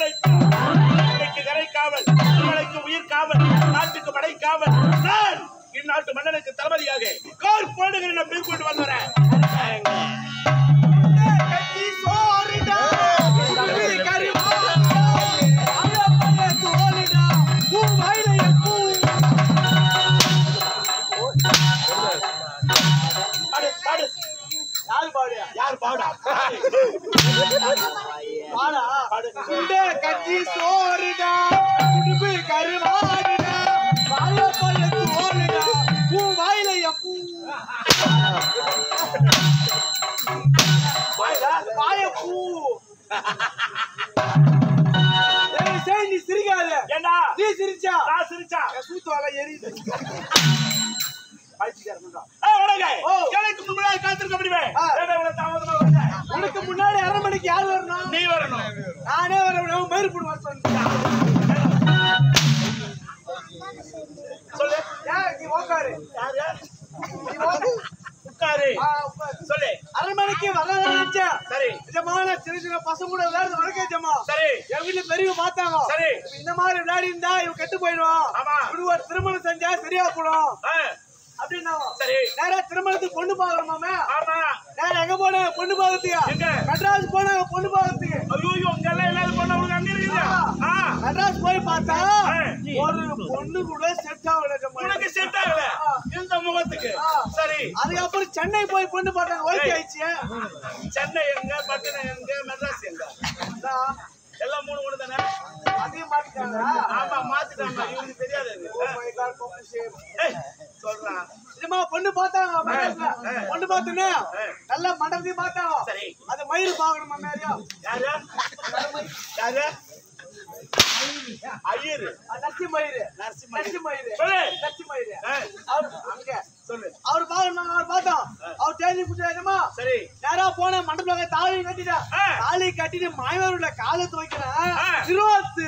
உழைத்தார் கரைக்கு கரை காவல் திருமலைக்கு உயிர் காவல் நாட்டுக்கு படை காவல் நான் இந்நாட்டு மன்னனுக்கு தளபதியாக கால் போடுகிறேன் நான் மேற்கொண்டு வந்துறேன் கட்டி சோறுடா கட்டி கருவா அழப்பைய தோலுடா பூ வயலைய பூ பாடு பாடு யாரு பாடியா யார் பாடா பாடா பாடு சுண்ட கட்டி சோறுடா குடும்பு கருவாடுடா அழப்பைய தோலுடா பூ வயலைய பூ வாய பூ ஏய், சரி நீ சிரிக்காத ஏண்டா நீ சிரிச்சா நான் சிரிச்சா என் சூத்துவால எரியுது ஏய், வணங்க. ஓ. எனக்கு முன்னாடி காத்திருக்க முடியுமே ஆ. ஏண்டா இவ்வளவு தாமதமா வந்த? உனக்கு முன்னாடி அரை மணிக்கு யார் வரணும் நீ வரணும் நானே வரணும் மயிர் போடு வர சொன்னேன் சொல்லு ஏன் நீ உக்காரு யாரு நீ உக்காரு. உட்காரு ஆ, உக்காரு. சொல்லு அரை மணிக்கு வரலாம் நினைச்சேன் சரி நிஜமான சின்ன சின்ன பசங்க கூட விளையாடுறது வழக்கம் ஜமா சரி என் வீட்டுல பெரியவங்க பார்த்தாங்க சரி. இப்ப இந்த மாதிரி விளையாடி இருந்தா இவன் கெட்டு போயிடுவான் ஆமா. இவனுக்கு ஒரு திருமணம் செஞ்சா சரியா போடும் ஆ, அப்படின்னா சரி நேரா திருமணத்துக்கு பொண்ணு பாக்குறோமாமே ஆமா நேரா எங்க போனாங்க பொண்ணு பாக்கிறதுக்கு எங்க? மெட்ராஸ் போனாங்க பொண்ணு பாக்கிறதுக்கு ஐயோ உங்க எல்லாம் எல்லாரும் பொண்ணு அவங்க அங்க இருக்குது ஆ, மெட்ராஸ் போய் பார்த்தா ஆ. ஒரு பொண்ணு கூட செட் ஆகல ஜமா. உனக்கு செட் ஆகல இந்த முகத்துக்கு ஆ. சரி அதுக்கப்புறம் சென்னை போய் பொண்ணு பார்த்தாங்க ஓகே ஏய். ஆயிடுச்சு சென்னை எங்க பட்டணம் எங்க மெட்ராஸ் எங்க அதான், எல்லாம் மூணு மூணு தானே அதையும் மாத்திட்டாங்க ஆமா மாத்திட்டாங்க இவனுக்கு தெரியாது அது. Oh my God, coffee shame. ஏய், சொல்றான் நிஜமா பொண்ணு பார்த்தாங்க மெட்ராஸ்ல. ஆ. பொண்ணு பார்த்தோன்னே ஆ. நல்ல மண்டபத்தையும் பார்த்தாங்க சரி அது மயில் பாக்கணுமா மேரியா யாரு யாரு ஐயரு நச்சி மயிறு நரசிம்ம நச்சி மயிறு சொல்லு நச்சி மயிறு ஏய், அவர் அங்க சொல்லு அவர் பாக்கணும் அவர் பார்த்தோம் அவர் தேதி பிடிச்சா சரி நேரா போன மண்டபத்துல தாலி கட்டிட்டேன் ஆ. தாலி கட்டிட்டு மாயவருடைய காலத்து வைக்கிறேன் ஆ. இருபத்து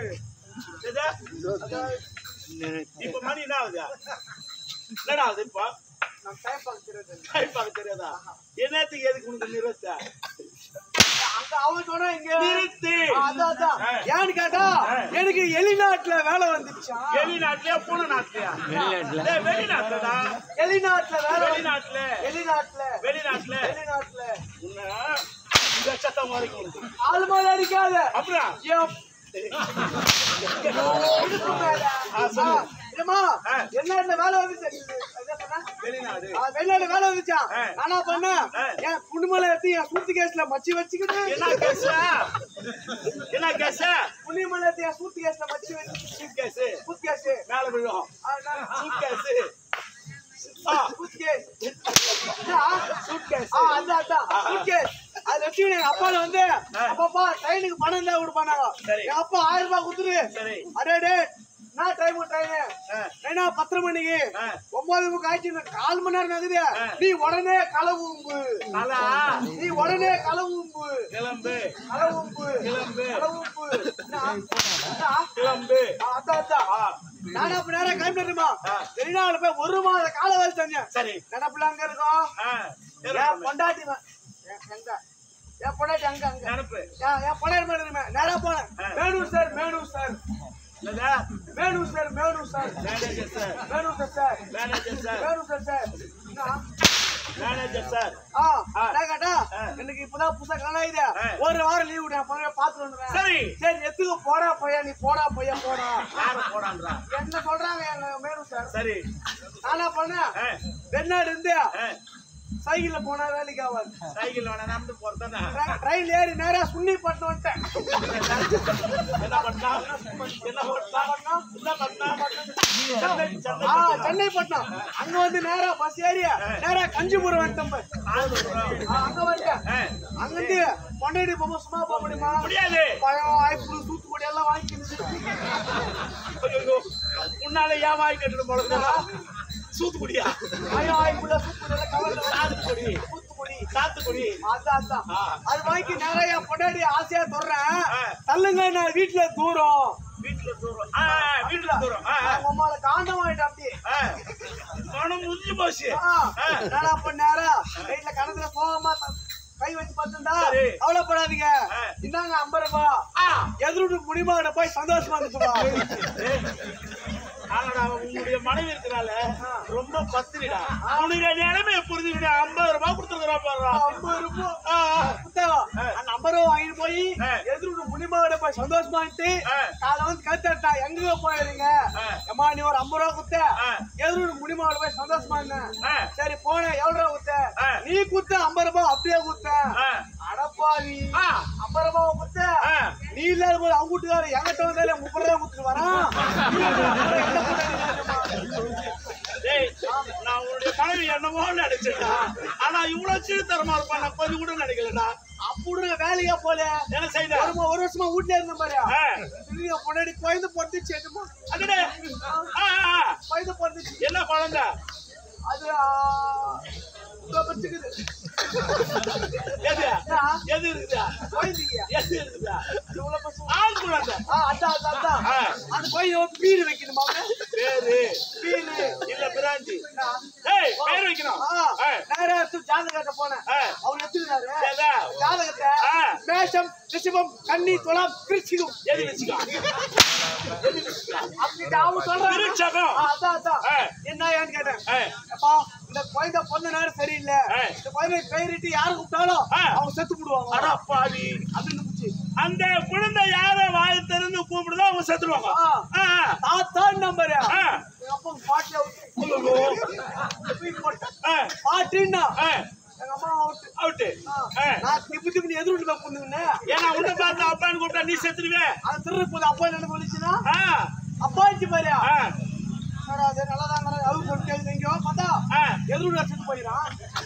எது? இப்ப மணி என்ன ஆகுது என்னடா ஆகுது இப்போ நான் டைம் பார்க்கிறது டைம் பார்க்க தெரியாதா என்னத்துக்கு எதுக்கு உனக்கு நிறுத்த அங்க அவன் சொன்னா இங்க நிறுத்து அதான் அதான். ஆ. ஏன்னு கேட்டா ஆ. எனக்கு வெளிநாட்டுல வேலை வந்துச்சா வெளிநாட்டுலயா பூனை நாட்டுலயா டேய், வெளிநாட்டுலடா வெளிநாட்டுல வேலை வந்து- வெளிநாட்டுல வெளிநாட்டுல வெளிநாட்டுல வெளிநாட்டுல உன்னை இந்த சத்தம் வரைக்கும் உண்டு. ஆள் மேல அடிக்காத அப்புறம் என் இதுக்கு மேல. ஆ, சொல்லு. ஆ, இல்லம்மா, ஆ. வெளிநாட்டுல வேலை வந்துச்சு என்ன சொன்ன? வெளிநாடு ஆ, வெளிநாட்டுல வேலை வந்துச்சா ஆ. நானா பண்ணேன் ஆ. என் குடும்பல எடுத்து என் சூத்து கேஸ்ல மச்சி வச்சுக்கிட்டு என்ன கேஸ் என்ன கேஸ் புண்ணியமலை எடுத்து என் சூத்து கேஸ்ல மச்சி வச்சு சூட் கேஸ் சூத் கேஸ் மேல விழும் சூட் கேஸ் ஆ சூத் கேஸ் சூட் கேஸ் ஆ, அதான், அதான். சூட்கேஸ். அதுல வச்சு எங்க அப்பால வந்து, அப்பப்பா, ட்ரெயினுக்கு பணம் இருந்தா கொடுப்பானாங்க. சரி. எங்க அப்பா ஆயிரம் ரூபாய் கொடுத்துரு. சரி அடே, டேய், என்ன time train? ஆ. ட்ரெயினா பத்தரை மணிக்கு ஆ. ஒன்பது முக்கு ஆயிடுச்சு இன்னும் கால் மணி நேரம் ஆகுது ஆ. நீ உடனே களவும்பு நல்லா நீ உடனே களவும்பு கிளம்பு களவும்பு கிளம்பு களவும்பு என்ன? என்ன? கிளம்பு ஆ, அதான், அதான். ஆ நானா அப்ப நேரம் கிளம்பிட்டுமா ஆ. வெளிநாடு போய் ஒரு மாத கால வேலை செஞ்சேன் சரி நினப்புல அங்க இருக்கோம் ஆ என் பொண்டாட்டி ம- எ- எங்க என் பொண்டாட்டி அங்க அங்க நினப்பு என் என் பொண்டாட்டி மேல இருக்குமே நேரா போனேன் ஆ. மேனூர் சார் மேனூர் சார் என்னதா மேனூர் சார் மேனூர் சார் மேனேஜர் சார் மேனூர் சார் சார் மேனேஜர் சார் மேனூர் சார் சார் என்ன? மேனேஜர் சார் ஆ ஆ. நான் கேட்டா ஆ. எனக்கு இப்பதான் புதுசா கல்யாணம் ஆகுது ஆ. ஒரு வாரம் லீவ் விட்டேன் போய் பாத்துட்டு வந்துடுறேன் சரி சரி எத்துக்கு போடா பையா நீ போடா பையா போடா யாரு போடான்றா என்ன சொல்றாங்க எங்க மேனூர் சார் சரி நானா பண்ணேன் ஆ வெளிநாடு இருந்து ஆ சைக்கிள்ல போனா வேலைக்கு ஆகாது சைக்கிள் வேணா நடந்து போறதானே ட்ரெயின் ஏறி நேரா சுண்ணி பட்டு வந்துட்டேன் என்ன பண்ணா என்ன பண்ணா என்ன பண்ணா சென்னை சென்னை ஆ, சென்னை பட்டினம் அங்க வந்து நேரா பஸ் ஏறி நேரா கஞ்சிபுரம் வந்துட்டோம் போய். ஆ, அங்க வந்துட்டேன் ஆ, அங்க இருந்து பொண்டாடி போக சும்மா போக முடியுமா முடியாது பழம் வாய்ப்பு தூத்துக்குடி எல்லாம் வாங்கிக்கிட்டு ஐயோ, முன்னால ஏன் வாய் கட்டுட்டு போறது சூத்துக்குடியா பழம் வாய்ப்புல தூத்துக்குடி எல்லாம் கவர்ல சாத்துக்குடி தூத்துக்குடி சாத்துக்குடி அதான் அதான் ஆ. அது வாங்கி நேரா என் பொண்டாடி ஆசையா தொடுறேன் ஆ. தள்ளுங்க நான் வீட்டுல தூரம் வீட்டுல தூரம் ஆ, வீட்டுல தூரம் ஆ, ஆ, அவங்க அம்மால காண்டம் ஆயிட்டா அப்படி ஆ. பணம் முடிஞ்சு போச்சு ஆ, ஆ. நான் அப்ப நேரா வீட்டுல கணத்துல போகாம த- கை வச்சு பார்த்துட்டா சரி. கவலைப்படாதீங்க ஆ. இந்தாங்க ஐம்பது ரூபாய் ஆ, எதிரோடு முடிமாவிட போய் சந்தோஷமா இருந்துச்சுப்பா ஆனாடா, உன்னுடைய மனைவி இருக்கிறாள் ரொம்ப பத்திரிடா உன்னுடைய நிலைமையை புரிஞ்சுக்கிட்டு ஐம்பது ரூபாய் கொடுத்துருக்கா பாருடா ஐம்பது ரூபாய் ஆ, ஆ. புத்தகம் அந்த ஐம்பது ரூபாய் வாங்கிட்டு போய் ஆ. எதிரோடு முடிமாவிட போய் சந்தோஷமா இருந்துட்டு ஆ. காலை வந்து கத்துட்டா எங்க போயிருங்க ஆ. ஏமா நீ ஒரு ஐம்பது ரூபா குத்த ஆ. எதிரோடு முடிமாவிட போய் சந்தோஷமா இருந்தேன் ஆ, சரி போனேன் எவ்வளவு ரூபா குத்த ஆ. நீ குத்த ஐம்பது ரூபாய் அப்படியே குத்த ஆ, அடப்பாவி ஆ, ஐம்பது ரூபாய் குத்த ஆ. நீ இல்லாத போது அவங்க வீட்டுக்காரர் என்கிட்ட வந்தாலே முப்பது ரூபாய் கொடுத்துட்டு வரான் நீ அப்புறம் என்ன பண்ண டேய், நான் உன்னுடைய மனைவி என்னமோ நினைச்சேன்டா ஆனா இவ்வளவு சீர்தரமா இருப்பான் நான் கொஞ்சம் கூட நினைக்கலடா அப்படி வேலையா போல என்ன செய்த ஒரு மா- ஒரு வருஷமா வீட்டுல இருந்த பாரு ஆ, திரும்பிய பொன்னாடி குழந்தை பொறுத்துச்சு என்னமோ அடடே. ஆ, ஆ, ஆ. குழந்தை பொறுத்துச்சு என்ன குழந்தை அது ஆ, இதோ வச்சுக்குது. எது என்ன? எது இருக்குதா குழந்தைங்க. எது இருக்குதா இவ்வளவு பசங்க. ஆண் குழந்தை ஆ, அதான், அதான், அதான். ஆ. அந்த குழந்தைய பீடு வைக்கணுமா பேரு பீடு இல்ல பிராஞ்சி ஏய் பேர் வைக்கணும் ஆ, ஆ, நேரா எடுத்து ஜாதகத்தை போனேன் ஆ. அவர் எடுத்துக்கிறாரு ஏதா ஜாதகத்தை ஆ. மேஷம் ரிஷபம் கன்னி துலாம் கிருச்சிகம் எது வச்சுக்கோ எது வச்சுக்கோ அப்படின்ட்டு அவங்க சொல்றாங்க விருட்சகம் ஆ, அதான் அதான் ஆ. என்ன ஏன்னு கேட்டேன் ஆ, அப்பா இந்த குழந்தை பிறந்த நேரம் சரியில்லை ஆ. இந்த குழந்தை பெயரிட்டு யாரு கூப்பிட்டாலும் ஆ. அவங்க செத்து போடுவாங்க அட பாவி அப்படின்னு புடிச்சு. அந்த குழந்தை யார வாய திறந்து கூப்பிடுதோ அவங்க செத்துருவாங்க ஆ. ஆ, ஆ, தாத்தா நம்பரு ஆ, எங்க அப்பா பாட்டில ஆ, பாட்டின்னா ஆ, எங்க அம்மா அவுட்டு அவுட்டு ஆ. ஆ. நான் திப்பு திப்பு எதிர்விட்டு போய் பொண்ணுங்கன்னு ஏன்னா உன்னை பார்த்து அப்பான்னு கூப்பிட்டா நீ செத்துருவே அது திரும்ப போது அப்பா என்ன சொல்லிச்சுன்னா ஆ, அப்பா இருந்துச்சு பாரு ஆ, என்னடா அது நல்லாதான் அது சொல்லிட்டு எங்கேயோ பார்த்தா ஆ. எதிர்விட்டு செத்து போயிடான்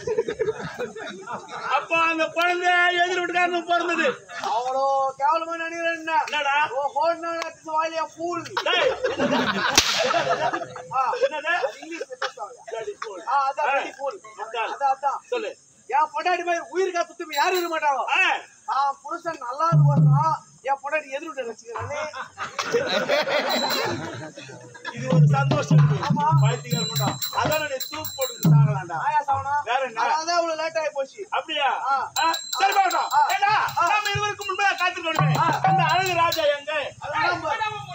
அப்போ அந்த குழந்தை எதிர் வீட்டுக்காரனுக்கு பிறந்தது அவ்வளோ கேவலமா நினைக்கிறேன் என்ன என்னடா ஓ ஹோல்னா வாயிலியா பூல் டேய், ஆ என்னது இங்கிலீஷ்ல பேசுவாங்க Bloody fool. ஆ அதான் வெடி பூல் அதான். அதான் அதான் சொல்லு என் பொண்டாட்டி மாதிரி உயிர் காத்து யாரும் இருக்க மாட்டாங்க ஆ, ஆ புருஷன் நல்லா இருக்கணும் என் பொண்டாட்டி எதிர்விட்டு வச்சுக்கிறானே இது ஒரு சந்தோஷம் இருக்கு. ஆமா. பைத்தியக்கார மட்டும். அதான நீ தூக்கு போட்டு சாகலாம்டா. ஆயா சாவனா வேற என்ன? அதான் இவ்வளவு லேட் ஆகி போச்சு அப்படியா ஆ. ஆ, சரி பாக்கட்டும். ஆ. ஏண்டா, ஆ. நாம இருவருக்கும் முன்பே காத்திருக்கணுமே. ஆ. அந்த அழகு ராஜா எங்க அதான் நம்ம-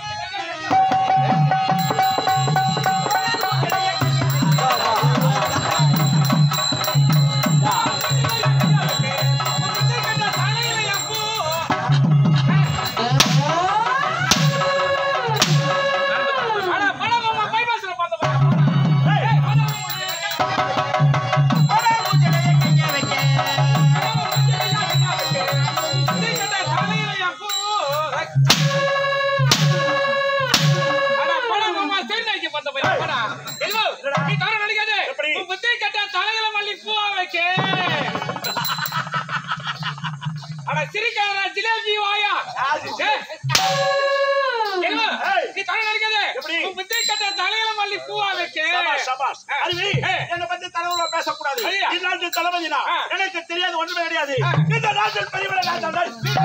எப்படி? ஜிலேபி வாயா ஏய். எங்க? ஏய். நீ தலை நடிக்காதே. எப்படி? உன் புத்தி கட்ட தலையில மல்லி பூவா வைக்க. சபாஷ், சபாஷ். ஆ. அருவி, ஏ. என்னை பத்தி தலைவரா பேசக்கூடாது ஐயா. இந்நாட்டு தளபதி நான். ஆ. எனக்கு தெரியாது ஒன்றுமே கிடையாது ஆ. இந்த நாட்டில் பெரியவரை நான் தான்.